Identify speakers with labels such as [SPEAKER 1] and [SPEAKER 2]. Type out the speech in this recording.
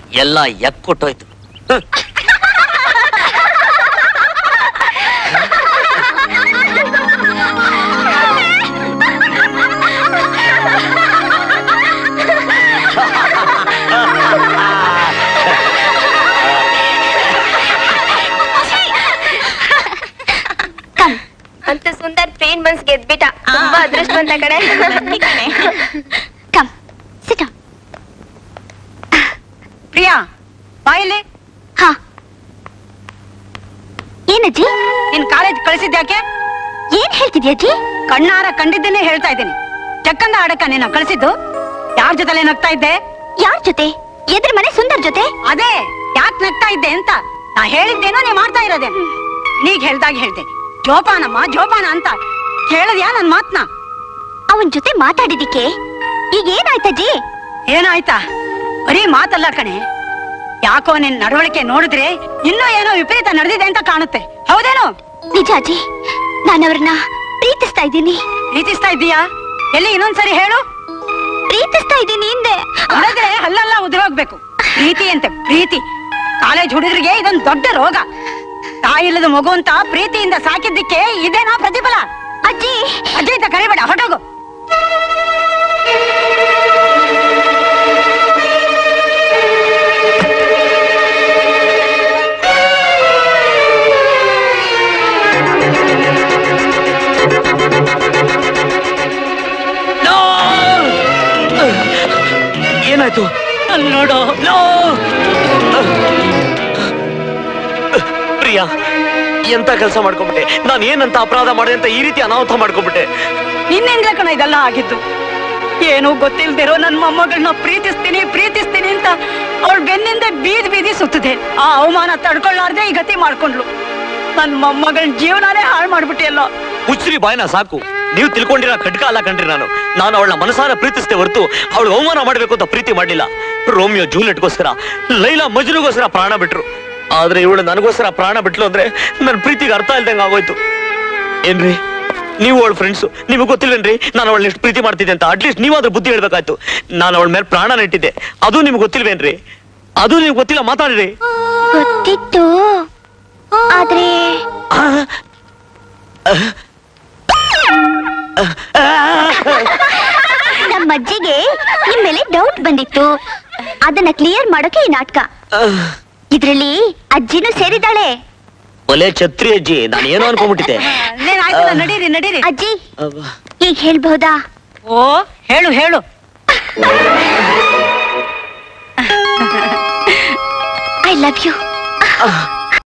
[SPEAKER 1] ಎಲ್ಲ ಎಕ್ಕೊಟ್ಟೋಯ್ತು
[SPEAKER 2] ಅಂತ ಸುಂದರ್ ಪೇನ್ ಮನ್ಸ್ ಗೆದ್ಬಿಟ್ಟ ತುಂಬಾ ಅದೃಷ್ಟವಂತ ಕಡೆ
[SPEAKER 3] ಕಮ್ ಸಿಟ್
[SPEAKER 4] ಪ್ರಿಯಾ ಬಾಯಲ್ಲಿ
[SPEAKER 3] ಹಾ ಏನಜ್ಜಿ
[SPEAKER 4] ನಿನ್ ಕಾಲೇಜ್ ಕಳಿಸಿದ್ಯಾಕೆ
[SPEAKER 3] ಏನ್ ಹೇಳ್ತಿದ್ಯಾ ಅಜ್ಜಿ
[SPEAKER 4] ಕಣ್ಣಾರ ಕಂಡಿದ್ದೇನೆ ಹೇಳ್ತಾ ಇದ್ದೀನಿ ಚಕ್ಕಂದ ಆಡಕ್ಕ ನೀನು ಕಳಿಸಿದ್ದು ಯಾರ ಜೊತೆಲೆ ನಗ್ತಾ ಇದ್ದೆ
[SPEAKER 3] ಯಾರ್ ಜೊತೆ ಎದ್ರ ಮನೆ ಸುಂದರ್ ಜೊತೆ
[SPEAKER 4] ಅದೇ ಯಾಕೆ ನಗ್ತಾ ಇದ್ದೆ ಅಂತ ನಾ ಹೇಳಿದ್ದೇನೋ ನೀ ಮಾಡ್ತಾ ಇರೋದೇನು ನೀಗ್ ಹೇಳ್ದಾಗ ಹೇಳ್ದೆ ಜೋಪಾನಮ್ಮ ಜೋಪಾನ ಅಂತ ಕೇಳದ್ಯಾ ನನ್ ಮಾತ್ನ
[SPEAKER 3] ಅವನ್ ಜೊತೆ ಮಾತಾಡಿದಿಕ್ಕೆ ಈಗ ಏನಾಯ್ತಜ್ಜಿ
[SPEAKER 4] ಏನಾಯ್ತಾ ಬರೀ ಮಾತಲ್ಲ ಕಣೆ ಯಾಕೋ ನಿನ್ ನಡವಳಿಕೆ ನೋಡಿದ್ರೆ ಇನ್ನೂ ಏನೋ ವಿಪರೀತ ನಡೆದಿದೆ ಅಂತ ಕಾಣುತ್ತೆ ಹೌದೇನೋ
[SPEAKER 3] ನಿಜ ಅಜ್ಜಿ ನಾನು ಅವ್ರನ್ನ ಪ್ರೀತಿಸ್ತಾ ಇದ್ದೀನಿ
[SPEAKER 4] ಪ್ರೀತಿಸ್ತಾ ಇದ್ದೀಯಾ ಎಲ್ಲಿ ಇನ್ನೊಂದ್ಸರಿ ಹೇಳು
[SPEAKER 3] ಪ್ರೀತಿಸ್ತಾ ಇದ್ದೀನಿ ಹಿಂದೆ
[SPEAKER 4] ನೋಡಿದ್ರೆ ಹಲ್ಲೆಲ್ಲ ಉದುರೋಗ್ಬೇಕು ಪ್ರೀತಿ ಅಂತೆ ಪ್ರೀತಿ ಕಾಲೇಜ್ ಹುಡುಗರಿಗೆ ಇದೊಂದು ದೊಡ್ಡ ರೋಗ ತಾಯಿಲ್ಲದ ಮಗು ಅಂತ ಪ್ರೀತಿಯಿಂದ ಸಾಕಿದ್ದಕ್ಕೆ ಇದೇನಾ ಪ್ರತಿಫಲ
[SPEAKER 3] ಅಜ್ಜಿ
[SPEAKER 4] ಅಜ್ಜಿ ಅಂತ ಕರಿಬೇಡ ಹೊರಟೋಗು
[SPEAKER 1] ಏನಾಯ್ತು ಅಲ್ಲಿ ನೋಡು ನೋ ಪ್ರಿಯಾ ಎಂತ ಕೆಲಸ ಮಾಡ್ಕೊಂಡ್ಬಿಟ್ಟೆ ನಾನು ಏನಂತ ಅಪರಾಧ ಮಾಡಿದೆ ಅಂತ ಈ ರೀತಿ ಅನಾಹುತ ಮಾಡ್ಕೊಂಡ್ಬಿಟ್ಟೆ
[SPEAKER 4] ನಿನ್ನಿಂದಲೇ ಕಣ ಇದೆಲ್ಲ ಆಗಿತ್ತು ಏನೂ ಗೊತ್ತಿಲ್ದಿರೋ ನನ್ ಮೊಮ್ಮಗಳನ್ನ ಪ್ರೀತಿಸ್ತೀನಿ ಪ್ರೀತಿಸ್ತೀನಿ ಅಂತ ಅವಳ ಬೆನ್ನಿಂದ ಬೀದಿ ಬೀದಿ ಸುತ್ತದೆ ಆ ಅವಮಾನ ತಡ್ಕೊಳ್ಳಾರ್ದೆ ಈ ಗತಿ ಮಾಡ್ಕೊಂಡ್ಲು ನನ್ ಮೊಮ್ಮಗಳ ಜೀವನಾನೇ ಹಾಳು ಮಾಡ್ಬಿಟ್ಟಿಯಲ್ಲ
[SPEAKER 1] ಹುಚ್ಚರಿ ಬಾಯ್ನ ಸಾಕು ನೀವು ತಿಳ್ಕೊಂಡಿರೋ ಖಡ್ಗ ಅಲ್ಲ ಕಣ್ರಿ ನಾನು ನಾನು ಅವಳನ್ನ ಮನಸಾರ ಪ್ರೀತಿಸ್ದೆ ಹೊರತು ಅವಳು ಅವಮಾನ ಮಾಡ್ಬೇಕು ಅಂತ ಪ್ರೀತಿ ಮಾಡ್ಲಿಲ್ಲ ರೋಮಿಯೋ ಜೂಲಿಯಟ್ಗೋಸ್ಕರ ಲೈಲಾ ಮಜ್ನುಗೋಸ್ಕರ ಪ್ರಾಣ ಬಿಟ್ರು ಆದ್ರೆ ಇವಳು ನನಗೋಸ್ಕರ ಪ್ರಾಣ ಬಿಟ್ಲು ಅಂದ್ರೆ ನನ್ನ ಪ್ರೀತಿಗೆ ಅರ್ಥ ಇಲ್ದಂಗ ಆಗೋಯ್ತು ಏನ್ರಿ ನೀವು ಅವಳ ಫ್ರೆಂಡ್ಸು ನಿಮಗೆ ಗೊತ್ತಿಲ್ವೇನ್ರಿ ನಾನು ಅವಳನ್ನ ಎಷ್ಟು ಪ್ರೀತಿ ಮಾಡ್ತಿದ್ದೆ ಅಂತ ಅಟ್ಲೀಸ್ಟ್ ನೀವಾದ್ರೂ ಬುದ್ಧಿ ಹೇಳ್ಬೇಕಾಯ್ತು ನಾನು ಅವಳ ಮೇಲೆ ಪ್ರಾಣ ನೆಟ್ಟಿದ್ದೆ ಅದು ನಿಮ್ಗೆ ಗೊತ್ತಿಲ್ವೇನ್ರಿ ಅದು ನಿಮ್ಗೆ ಗೊತ್ತಿಲ್ಲ ಮಾತಾಡ್ರಿ
[SPEAKER 3] ಗೊತ್ತಿತ್ತು ಆದ್ರೆ ನಮ್ಮ ಅಜ್ಜಿಗೆ ನಿಮ್ ಮೇಲೆ ಡೌಟ್ ಬಂದಿತ್ತು ಅದನ್ನ ಕ್ಲಿಯರ್ ಮಾಡೋಕೆ ಈ ನಾಟಕ ಇದ್ರಲ್ಲಿ ಅಜ್ಜಿನೂ ಸೇರಿದಾಳೆ
[SPEAKER 1] ಒಲೆ ಛತ್ರಿ ಅಜ್ಜಿ ನಾನು ಏನೋ ಅನ್ಕೊಂಡ್ಬಿಟ್ಟಿದ್ದೆ
[SPEAKER 4] ಆಯ್ತಲ್ಲ ನಡೀರಿ ನಡೀರಿ
[SPEAKER 3] ಅಜ್ಜಿ ಈಗ ಹೇಳ್ಬಹುದಾ
[SPEAKER 4] ಓ ಹೇಳು ಹೇಳು
[SPEAKER 3] ಐ ಲವ್ ಯು